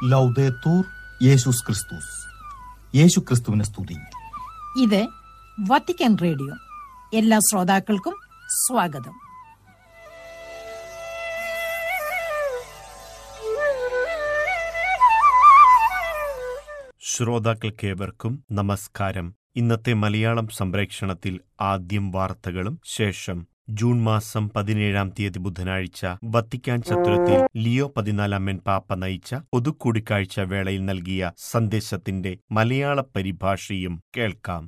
ലൗദേത്തൂർ യേശുസ് ക്രിസ്തുസ് യേശു ക്രിസ്തുവിനെ സ്തുതി ഇത് വത്തിക്കാൻ റേഡിയോ എല്ലാ ശ്രോതാക്കൾക്കും സ്വാഗതം ശ്രോതാക്കൾക്കേവർക്കും നമസ്കാരം ഇന്നത്തെ മലയാളം സംപ്രേക്ഷണത്തിൽ ആദ്യം വാർത്തകളും ശേഷം ജൂൺ മാസം പതിനേഴാം തീയതി ബുധനാഴ്ച വത്തിക്കാൻ ചത്തുരത്തിൽ ലിയോ പതിനാലാമൻ പാപ്പ നയിച്ച പൊതുകൂടിക്കാഴ്ച വേളയിൽ നൽകിയ സന്ദേശത്തിന്റെ മലയാള പരിഭാഷയും കേൾക്കാം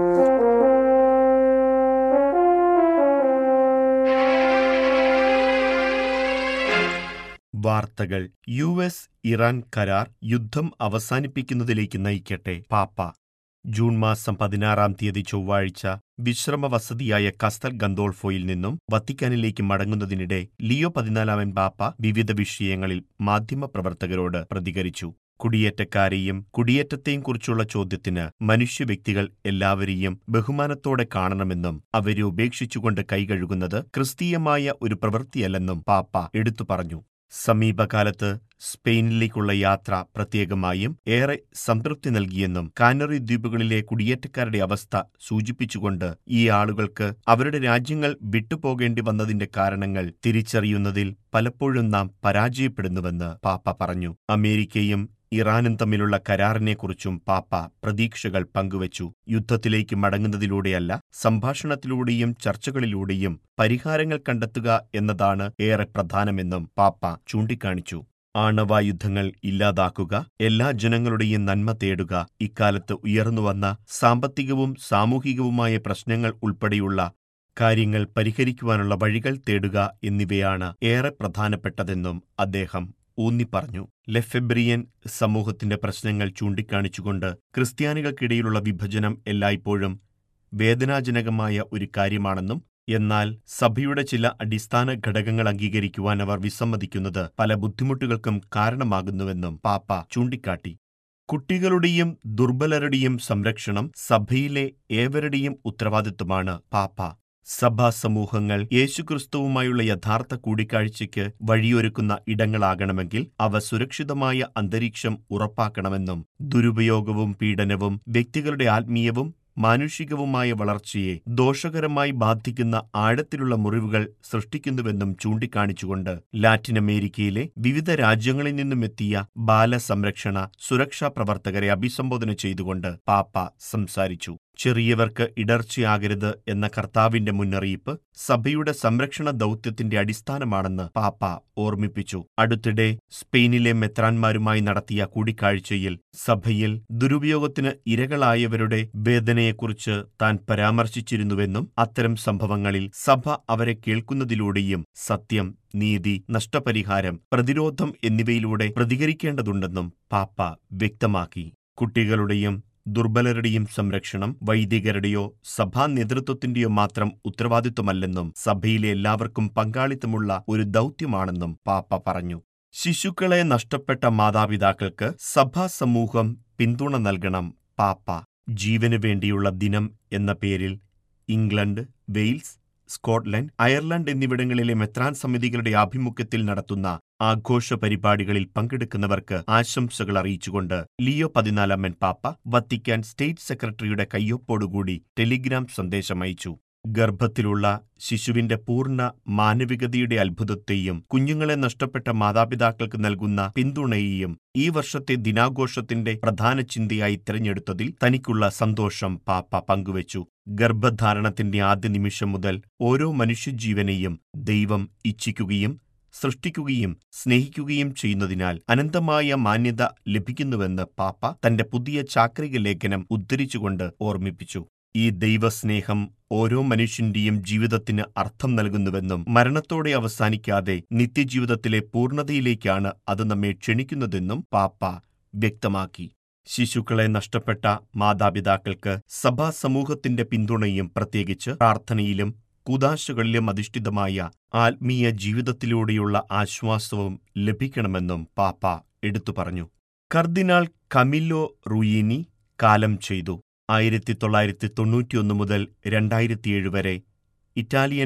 വാർത്തകൾ യു എസ് ഇറാൻ കരാർ യുദ്ധം അവസാനിപ്പിക്കുന്നതിലേക്ക് നയിക്കട്ടെ പാപ്പ ജൂൺ മാസം പതിനാറാം തീയതി ചൊവ്വാഴ്ച വിശ്രമ വസതിയായ കസ്തൽ ഗന്തോൾഫോയിൽ നിന്നും വത്തിക്കാനിലേക്ക് മടങ്ങുന്നതിനിടെ ലിയോ പതിനാലാമൻ പാപ്പ വിവിധ വിഷയങ്ങളിൽ മാധ്യമപ്രവർത്തകരോട് പ്രതികരിച്ചു കുടിയേറ്റക്കാരെയും കുടിയേറ്റത്തെയും കുറിച്ചുള്ള ചോദ്യത്തിന് മനുഷ്യവ്യക്തികൾ എല്ലാവരെയും ബഹുമാനത്തോടെ കാണണമെന്നും അവരെ ഉപേക്ഷിച്ചുകൊണ്ട് കൈകഴുകുന്നത് ക്രിസ്തീയമായ ഒരു പ്രവൃത്തിയല്ലെന്നും പാപ്പ എടുത്തു പറഞ്ഞു സമീപകാലത്ത് സ്പെയിനിലേക്കുള്ള യാത്ര പ്രത്യേകമായും ഏറെ സംതൃപ്തി നൽകിയെന്നും കാനറി ദ്വീപുകളിലെ കുടിയേറ്റക്കാരുടെ അവസ്ഥ സൂചിപ്പിച്ചുകൊണ്ട് ഈ ആളുകൾക്ക് അവരുടെ രാജ്യങ്ങൾ വിട്ടുപോകേണ്ടി വന്നതിന്റെ കാരണങ്ങൾ തിരിച്ചറിയുന്നതിൽ പലപ്പോഴും നാം പരാജയപ്പെടുന്നുവെന്ന് പാപ്പ പറഞ്ഞു അമേരിക്കയും ഇറാനും തമ്മിലുള്ള കരാറിനെക്കുറിച്ചും പാപ്പ പ്രതീക്ഷകൾ പങ്കുവച്ചു യുദ്ധത്തിലേക്ക് മടങ്ങുന്നതിലൂടെയല്ല സംഭാഷണത്തിലൂടെയും ചർച്ചകളിലൂടെയും പരിഹാരങ്ങൾ കണ്ടെത്തുക എന്നതാണ് ഏറെ പ്രധാനമെന്നും പാപ്പ ചൂണ്ടിക്കാണിച്ചു ആണവായുധങ്ങൾ ഇല്ലാതാക്കുക എല്ലാ ജനങ്ങളുടെയും നന്മ തേടുക ഇക്കാലത്ത് ഉയർന്നുവന്ന സാമ്പത്തികവും സാമൂഹികവുമായ പ്രശ്നങ്ങൾ ഉൾപ്പെടെയുള്ള കാര്യങ്ങൾ പരിഹരിക്കുവാനുള്ള വഴികൾ തേടുക എന്നിവയാണ് ഏറെ പ്രധാനപ്പെട്ടതെന്നും അദ്ദേഹം ഊന്നിപ്പറഞ്ഞു ലെഫെബ്രിയൻ സമൂഹത്തിന്റെ പ്രശ്നങ്ങൾ ചൂണ്ടിക്കാണിച്ചുകൊണ്ട് ക്രിസ്ത്യാനികൾക്കിടയിലുള്ള വിഭജനം എല്ലായ്പ്പോഴും വേദനാജനകമായ ഒരു കാര്യമാണെന്നും എന്നാൽ സഭയുടെ ചില അടിസ്ഥാന ഘടകങ്ങൾ അംഗീകരിക്കുവാൻ അവർ വിസമ്മതിക്കുന്നത് പല ബുദ്ധിമുട്ടുകൾക്കും കാരണമാകുന്നുവെന്നും പാപ്പ ചൂണ്ടിക്കാട്ടി കുട്ടികളുടെയും ദുർബലരുടെയും സംരക്ഷണം സഭയിലെ ഏവരുടെയും ഉത്തരവാദിത്വമാണ് പാപ്പ സഭാ സമൂഹങ്ങൾ യേശുക്രിസ്തുവുമായുള്ള യഥാർത്ഥ കൂടിക്കാഴ്ചയ്ക്ക് വഴിയൊരുക്കുന്ന ഇടങ്ങളാകണമെങ്കിൽ അവ സുരക്ഷിതമായ അന്തരീക്ഷം ഉറപ്പാക്കണമെന്നും ദുരുപയോഗവും പീഡനവും വ്യക്തികളുടെ ആത്മീയവും മാനുഷികവുമായ വളർച്ചയെ ദോഷകരമായി ബാധിക്കുന്ന ആഴത്തിലുള്ള മുറിവുകൾ സൃഷ്ടിക്കുന്നുവെന്നും ചൂണ്ടിക്കാണിച്ചുകൊണ്ട് ലാറ്റിൻ അമേരിക്കയിലെ വിവിധ രാജ്യങ്ങളിൽ നിന്നുമെത്തിയ ബാലസംരക്ഷണ സുരക്ഷാ പ്രവർത്തകരെ അഭിസംബോധന ചെയ്തുകൊണ്ട് പാപ്പ സംസാരിച്ചു ചെറിയവർക്ക് ഇടർച്ചയാകരുത് എന്ന കർത്താവിന്റെ മുന്നറിയിപ്പ് സഭയുടെ സംരക്ഷണ ദൗത്യത്തിന്റെ അടിസ്ഥാനമാണെന്ന് പാപ്പ ഓർമ്മിപ്പിച്ചു അടുത്തിടെ സ്പെയിനിലെ മെത്രാന്മാരുമായി നടത്തിയ കൂടിക്കാഴ്ചയിൽ സഭയിൽ ദുരുപയോഗത്തിന് ഇരകളായവരുടെ വേദനയെക്കുറിച്ച് താൻ പരാമർശിച്ചിരുന്നുവെന്നും അത്തരം സംഭവങ്ങളിൽ സഭ അവരെ കേൾക്കുന്നതിലൂടെയും സത്യം നീതി നഷ്ടപരിഹാരം പ്രതിരോധം എന്നിവയിലൂടെ പ്രതികരിക്കേണ്ടതുണ്ടെന്നും പാപ്പ വ്യക്തമാക്കി കുട്ടികളുടെയും ദുർബലരുടെയും സംരക്ഷണം വൈദികരുടെയോ സഭാ നേതൃത്വത്തിന്റെയോ മാത്രം ഉത്തരവാദിത്വമല്ലെന്നും സഭയിലെ എല്ലാവർക്കും പങ്കാളിത്തമുള്ള ഒരു ദൗത്യമാണെന്നും പാപ്പ പറഞ്ഞു ശിശുക്കളെ നഷ്ടപ്പെട്ട മാതാപിതാക്കൾക്ക് സഭാ സമൂഹം പിന്തുണ നൽകണം പാപ്പ ജീവനു വേണ്ടിയുള്ള ദിനം എന്ന പേരിൽ ഇംഗ്ലണ്ട് വെയിൽസ് സ്കോട്ട്ലൻഡ് അയർലൻഡ് എന്നിവിടങ്ങളിലെ മെത്രാൻ സമിതികളുടെ ആഭിമുഖ്യത്തിൽ നടത്തുന്ന ആഘോഷ പരിപാടികളിൽ പങ്കെടുക്കുന്നവർക്ക് ആശംസകൾ അറിയിച്ചുകൊണ്ട് ലിയോ പതിനാലാമൻ പാപ്പ വത്തിക്കാൻ സ്റ്റേറ്റ് സെക്രട്ടറിയുടെ കയ്യൊപ്പോടുകൂടി ടെലിഗ്രാം സന്ദേശം അയച്ചു ഗർഭത്തിലുള്ള ശിശുവിന്റെ പൂർണ്ണ മാനവികതയുടെ അത്ഭുതത്തെയും കുഞ്ഞുങ്ങളെ നഷ്ടപ്പെട്ട മാതാപിതാക്കൾക്ക് നൽകുന്ന പിന്തുണയെയും ഈ വർഷത്തെ ദിനാഘോഷത്തിന്റെ പ്രധാന ചിന്തയായി തിരഞ്ഞെടുത്തതിൽ തനിക്കുള്ള സന്തോഷം പാപ്പ പങ്കുവച്ചു ഗർഭധാരണത്തിന്റെ ആദ്യ നിമിഷം മുതൽ ഓരോ മനുഷ്യജീവനെയും ദൈവം ഇച്ഛിക്കുകയും സൃഷ്ടിക്കുകയും സ്നേഹിക്കുകയും ചെയ്യുന്നതിനാൽ അനന്തമായ മാന്യത ലഭിക്കുന്നുവെന്ന് പാപ്പ തന്റെ പുതിയ ചാക്രിക ലേഖനം ഉദ്ധരിച്ചുകൊണ്ട് ഓർമ്മിപ്പിച്ചു ഈ ദൈവസ്നേഹം ഓരോ മനുഷ്യന്റെയും ജീവിതത്തിന് അർത്ഥം നൽകുന്നുവെന്നും മരണത്തോടെ അവസാനിക്കാതെ നിത്യജീവിതത്തിലെ പൂർണ്ണതയിലേക്കാണ് അത് നമ്മെ ക്ഷണിക്കുന്നതെന്നും പാപ്പ വ്യക്തമാക്കി ശിശുക്കളെ നഷ്ടപ്പെട്ട മാതാപിതാക്കൾക്ക് സഭാ സമൂഹത്തിന്റെ പിന്തുണയും പ്രത്യേകിച്ച് പ്രാർത്ഥനയിലും കുതാശകളിലും അധിഷ്ഠിതമായ ആത്മീയ ജീവിതത്തിലൂടെയുള്ള ആശ്വാസവും ലഭിക്കണമെന്നും പാപ്പ എടുത്തു പറഞ്ഞു കർദിനാൾ കമില്ലോ റുയിനി കാലം ചെയ്തു ആയിരത്തി തൊള്ളായിരത്തി തൊണ്ണൂറ്റിയൊന്ന് മുതൽ രണ്ടായിരത്തിയേഴ് വരെ ഇറ്റാലിയൻ